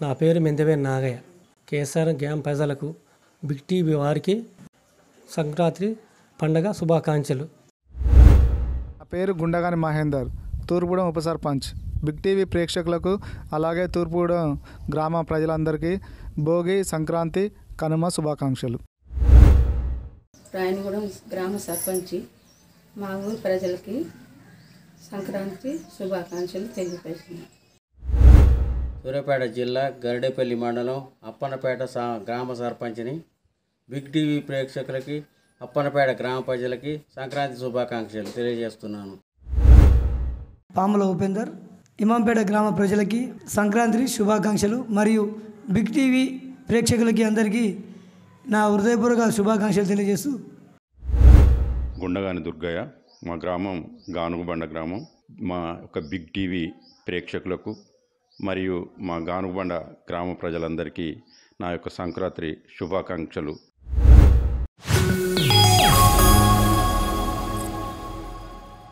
నా పేరు మెందవే నాగయ్య కేసీఆర్ గ్రామ ప్రజలకు బిగ్ టీవీ వారికి సంక్రాంతి పండగ శుభాకాంక్షలు నా పేరు గుండగాని మహేందర్ తూర్పుగూడెం ఉప సర్పంచ్ బిగ్ టీవీ ప్రేక్షకులకు అలాగే తూర్పుగూడెం గ్రామ ప్రజలందరికీ భోగి సంక్రాంతి కనుమ శుభాకాంక్షలు రాయనగూడెం గ్రామ సర్పంచి మా ఊరి ప్రజలకి సంక్రాంతి శుభాకాంక్షలు తెలియపేస్తున్నాను సూర్యాపేట జిల్లా గరిడేపల్లి మండలం అప్పన్నపేట సా గ్రామ సర్పంచ్ని బిగ్ టీవీ ప్రేక్షకులకి అప్పన్నపేట గ్రామ ప్రజలకి సంక్రాంతి శుభాకాంక్షలు తెలియజేస్తున్నాను పాముల ఉపేందర్ ఇమాంపేట గ్రామ ప్రజలకి సంక్రాంతి శుభాకాంక్షలు మరియు బిగ్ టీవీ ప్రేక్షకులకి అందరికీ నా హృదయపూర్వక శుభాకాంక్షలు తెలియజేస్తూ గుండగాని దుర్గయ్య మా గ్రామం గానుగుబండ గ్రామం మా యొక్క బిగ్ టీవీ ప్రేక్షకులకు మరియు మా గానుగుబండ గ్రామ ప్రజలందరికీ నా యొక్క సంక్రాంతి శుభాకాంక్షలు